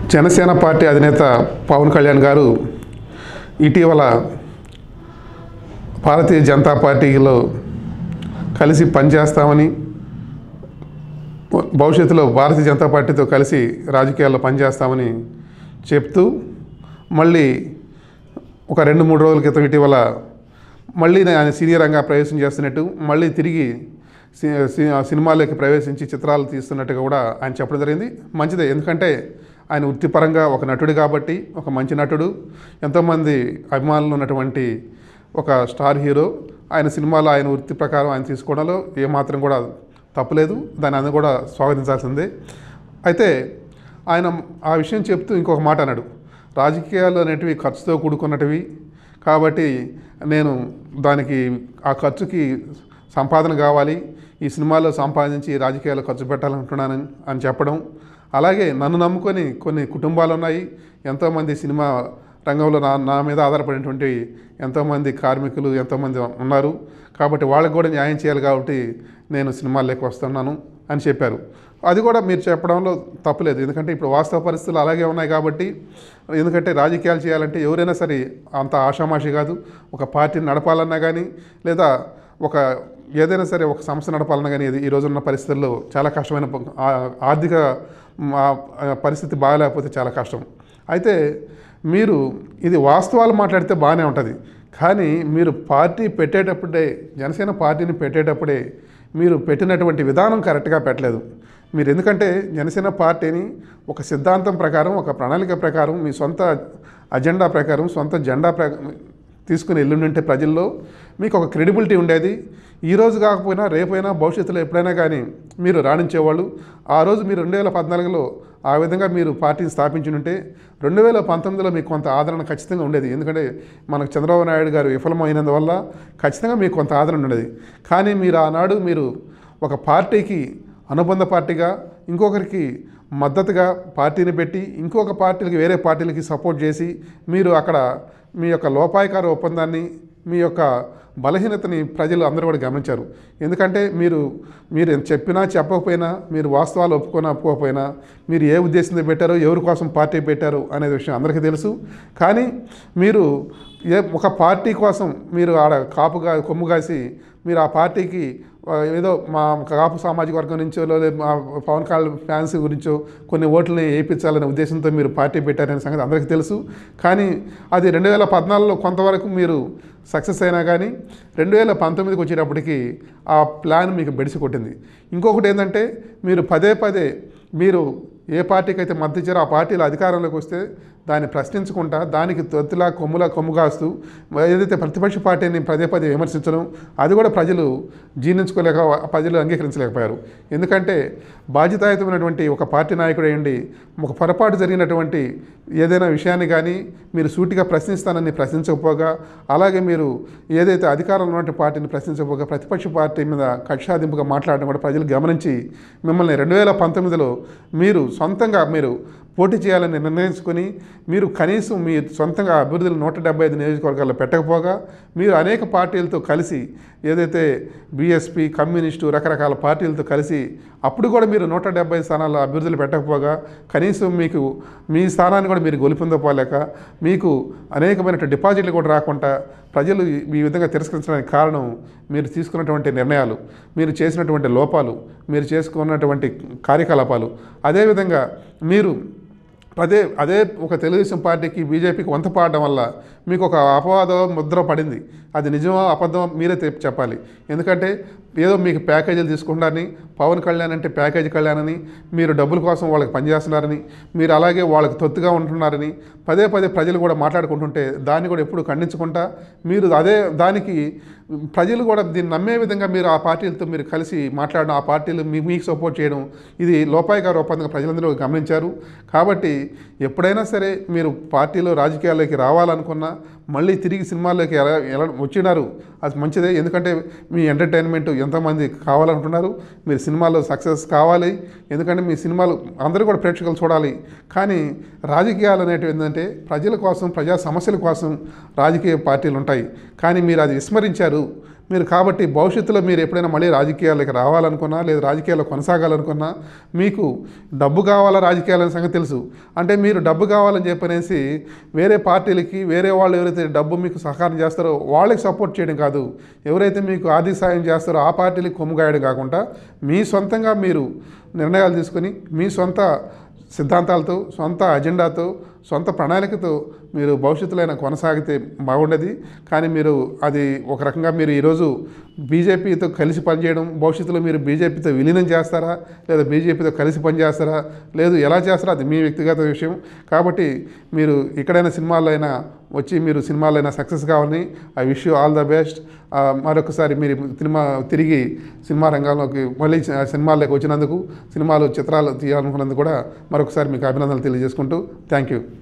Janasena party అధినేత పవన్ కళ్యాణ్ గారు ఇటీవల భారతీయ జనతా పార్టీలో కలిసి పనిచేస్తామని భవిష్యత్తులో భారతీయ జనతా పార్టీతో కలిసి రాజకీయాల్లో పనిచేస్తామని చెప్తూ మళ్ళీ ఒక రెండు మూడు రోజుల క్రితం ఇటీవల మళ్ళీ ఆయన సీనియర్ రంగా ప్రవేశం చేస్తున్నట్టు మళ్ళీ తిరిగి సి- సి- సినిమాల్లోకి ప్రవేశించి చిత్రాలు తీస్తున్నట్టుగా కూడా ఆయన చెప్పడం జరిగింది మంచిదే ఎందుకంటే ఆయన వృత్తిపరంగా ఒక నటుడు కాబట్టి ఒక మంచి నటుడు ఎంతోమంది అభిమానులు ఉన్నటువంటి ఒక స్టార్ హీరో ఆయన సినిమాలో ఆయన వృత్తి ప్రకారం ఆయన తీసుకోవడంలో ఏమాత్రం కూడా తప్పులేదు దాన్ని అందరూ కూడా స్వాగతించాల్సిందే అయితే ఆయన ఆ విషయం చెప్తూ ఇంకొక మాట అన్నాడు రాజకీయాలు అనేటివి ఖర్చుతో కూడుకున్నటివి కాబట్టి నేను దానికి ఆ ఖర్చుకి సంపాదన కావాలి ఈ సినిమాలో సంపాదించి రాజకీయాలు ఖర్చు పెట్టాలనుకుంటున్నాను అని చెప్పడం అలాగే నన్ను నమ్ముకొని కొన్ని కుటుంబాలు ఉన్నాయి ఎంతోమంది సినిమా రంగంలో నా నా మీద ఆధారపడినటువంటి ఎంతోమంది కార్మికులు ఎంతోమంది ఉన్నారు కాబట్టి వాళ్ళకి కూడా న్యాయం చేయాలి కాబట్టి నేను సినిమాల్లోకి వస్తున్నాను అని చెప్పారు అది కూడా మీరు చెప్పడంలో తప్పులేదు ఎందుకంటే ఇప్పుడు వాస్తవ పరిస్థితులు అలాగే ఉన్నాయి కాబట్టి ఎందుకంటే రాజకీయాలు చేయాలంటే ఎవరైనా సరే అంత ఆషామాషి కాదు ఒక పార్టీని నడపాలన్నా కానీ లేదా ఒక ఏదైనా సరే ఒక సంస్థ నడపాలన్నా కానీ ఇది ఈ రోజున్న పరిస్థితుల్లో చాలా కష్టమైన ప- ఆ- ఆర్థిక మ్, ఆ, ఆ పరిస్థితి బాగాలేకపోతే చాలా కష్టం అయితే మీరు ఇది వాస్తవాలు మాట్లాడితే బాగానే ఉంటుంది కానీ మీరు పార్టీ పెట్టేటప్పుడే జనసేన పార్టీని పెట్టేటప్పుడే మీరు పెట్టినటువంటి విధానం కరెక్ట్గా పెట్టలేదు మీరు ఎందుకంటే జనసేన పార్టీని ఒక సిద్ధాంతం ప్రకారం ఒక ప్రణాళిక ప్రకారం మీ సొంత అజెండా ప్రకారం సొంత జెండా ప్రకారం తీసుకుని ఎల్లుండింటే ప్రజల్లో మీకు ఒక క్రెడిబిలిటీ ఉండేది ఈ రోజు కాకపోయినా రేపైనా భవిష్యత్తులో ఎప్పుడైనా కానీ మీరు రాణించేవాళ్ళు ఆ రోజు మీరు రెండు వేల పద్నాలుగులో ఆ విధంగా మీరు పార్టీని స్థాపించి ఉంటే రెండు వేల పంతొమ్మిదిలో మీకు కొంత ఆదరణ ఖచ్చితంగా ఉండేది ఎందుకంటే మనకు చంద్రబాబు నాయుడు గారు విఫలమైనందువల్ల ఖచ్చితంగా మీకు కొంత ఆదరణ ఉండేది కానీ మీరు ఆనాడు మీరు ఒక పార్టీకి అనుబంధ పార్టీగా ఇంకొకరికి మద్దతుగా పార్టీని పెట్టి ఇంకొక పార్టీలకి వేరే పార్టీలకి సపోర్ట్ చేసి మీరు అక్కడ మీ యొక్క లోపాయకార ఒప్పందాన్ని మీ యొక్క బలహీనతని ప్రజలు అందరూ కూడా గమనించారు ఎందుకంటే మీరు మీరు ఎంత చెప్పినా చెప్పకపోయినా మీరు వాస్తవాలు ఒప్పుకొని ఒప్పుకోకపోయినా మీరు ఏ ఉద్దేశంతో పెట్టారో ఎవరి కోసం పార్టీ పెట్టారు అనే విషయం అందరికీ తెలుసు కానీ మీరు ఏ ఒక పార్టీ కోసం మీరు ఆడ కాపుగా కొమ్ము కాసి మీరు ఆ పార్టీకి ఆ, ఏదో మా కాపు సామాజిక వర్గం నుంచో లేదా మా పవన్ కళ్యాణ్ ఫ్యాన్స్ గురించో కొన్ని ఓట్లని వేయించాలనే ఉద్దేశంతో మీరు పార్టీ పెట్టారనే సంగతి అందరికీ తెలుసు కానీ అది రెండు వేల పద్నాలుగులో కొంతవరకు మీరు సక్సెస్ అయినా కానీ రెండు వేల పంతొమ్మిదికి వచ్చేటప్పటికి ఆ ప్లాన్ మీకు బెడిసి కొట్టింది ఇంకొకటి ఏంటంటే మీరు పదే పదే మీరు ఏ పార్టీకి అయితే మద్దతు ఇచ్చారో ఆ పార్టీలు అధికారంలోకి వస్తే దాన్ని ప్రశ్నించకుండా దానికి తొత్తులా కొమ్ములా కొమ్ము కాస్తూ ఏదైతే ప్రతిపక్ష పార్టీని పదే పదే విమర్శించడం అది కూడా ప్రజలు జీర్ణించుకోలేక ప్రజలు అంగీకరించలేకపోయారు ఎందుకంటే బాధ్యతాయుతమైనటువంటి ఒక పార్టీ నాయకుడు అయ్యండి ఒక పొరపాటు జరిగినటువంటి ఏదైనా విషయాన్ని కానీ మీరు సూటిగా ప్రశ్నిస్తానని ప్రశ్నించకపోగా అలాగే మీరు ఏదైతే అధికారంలో ఉన్నటువంటి పార్టీని ప్రశ్నించకపోగా ప్రతిపక్ష పార్టీ మీద కక్షాదింపుగా మాట్లాడడం కూడా ప్రజలు గమనించి మిమ్మల్ని రెండు వేల పంతొమ్మిదిలో మీరు సొంతంగా మీరు పోటీ చేయాలని నిర్ణయించుకొని మీరు కనీసం మీ సొంతంగా అభివృద్ధులు నూట డెబ్బై ఐదు నియోజకవర్గాల్లో పెట్టకపోగా మీరు అనేక పార్టీలతో కలిసి ఏదైతే బీఎస్పీ కమ్యూనిస్టు రకరకాల పార్టీలతో కలిసి అప్పుడు కూడా మీరు నూట డెబ్బై స్థానాల్లో అభ్యర్థులు పెట్టకపోగా కనీసం మీకు మీ స్థానాన్ని కూడా మీరు గొలిపొందపోలేక మీకు అనేకమైన డిపాజిట్లు కూడా రాకుండా ప్రజలు ఈ విధంగా తిరస్కరించడానికి కారణం మీరు తీసుకున్నటువంటి నిర్ణయాలు మీరు చేసినటువంటి లోపాలు మీరు చేసుకున్నటువంటి కార్యకలాపాలు అదేవిధంగా మీరు అదే అదే ఒక తెలుగుదేశం పార్టీకి బీజేపీకి వంత పాడడం వల్ల మీకు ఒక అపవాదం ముద్ర పడింది అది నిజమో అబద్ధమో మీరే తె- చెప్పాలి ఎందుకంటే ఏదో మీకు ప్యాకేజీలు తీసుకుంటారని పవన్ కళ్యాణ్ అంటే ప్యాకేజీ కళ్యాణ్ అని మీరు డబ్బుల కోసం వాళ్ళకి పనిచేస్తున్నారని మీరు అలాగే వాళ్ళకి తొత్తుగా ఉంటున్నారని పదే పదే ప్రజలు కూడా మాట్లాడుకుంటుంటే దాన్ని కూడా ఎప్పుడు ఖండించకుండా మీరు అదే దానికి ప్రజలు కూడా దీన్ని నమ్మే విధంగా మీరు ఆ పార్టీలతో మీరు కలిసి మాట్లాడడం ఆ పార్టీలు మీ మీకు సపోర్ట్ చేయడం ఇది లోపాయకార ఒప్పందంగా ప్రజలందరూ గమనించారు కాబట్టి ఎప్పుడైనా సరే మీరు పార్టీలో రాజకీయాల్లోకి రావాలనుకున్నా మళ్ళీ తిరిగి సినిమాల్లోకి ఎలా ఎలా వచ్చినారు అది మంచిదే ఎందుకంటే మీ ఎంటర్టైన్మెంట్ ఎంతోమంది కావాలనుకున్నారు మీరు సినిమాలో సక్సెస్ కావాలి ఎందుకంటే మీ సినిమాలు అందరూ కూడా ప్రేక్షకులు చూడాలి కానీ రాజకీయాలు అనేటివి ఏంటంటే ప్రజల కోసం ప్రజా సమస్యల కోసం రాజకీయ పార్టీలు ఉంటాయి కానీ మీరు అది విస్మరించారు మీరు కాబట్టి భవిష్యత్తులో మీరు ఎప్పుడైనా మళ్ళీ రాజకీయాలకు రావాలనుకున్నా లేదా రాజకీయాల్లో కొనసాగాలనుకున్నా మీకు డబ్బు కావాలా రాజకీయాలనే సంగతి తెలుసు అంటే మీరు డబ్బు కావాలని చెప్పనేసి వేరే పార్టీలకి వేరే వాళ్ళు ఎవరైతే డబ్బు మీకు సహకారం చేస్తారో వాళ్ళకి సపోర్ట్ చేయడం కాదు ఎవరైతే మీకు ఆర్థిక సాయం చేస్తారో ఆ పార్టీలకు కొమ్ముగాయడం కాకుండా మీ సొంతంగా మీరు నిర్ణయాలు తీసుకొని మీ సొంత సిద్ధాంతాలతో సొంత అజెండాతో సొంత ప్రణాళికతో మీరు భవిష్యత్తులో కొనసాగితే బాగుండేది కానీ మీరు అది ఒక రకంగా మీరు ఈరోజు బీజేపీతో కలిసి పనిచేయడం భవిష్యత్తులో మీరు బీజేపీతో విలీనం చేస్తారా లేదా బీజేపీతో కలిసి పనిచేస్తారా లేదు ఎలా చేస్తారో అది మీ వ్యక్తిగత విషయం కాబట్టి మీరు ఎక్కడైనా సినిమాల్లో అయినా వచ్చి మీరు సినిమాలో అయినా సక్సెస్ కావాలని I wish you all the best మరొకసారి మీరు సినిమా తిరిగి సినిమా రంగంలోకి మళ్ళీ సినిమాల్లోకి వచ్చినందుకు సినిమాలు చిత్రాలు తీయాలనుకున్నందుకు కూడా మరొకసారి మీకు అభినందనలు తెలియజేసుకుంటూ థ్యాంక్ యూ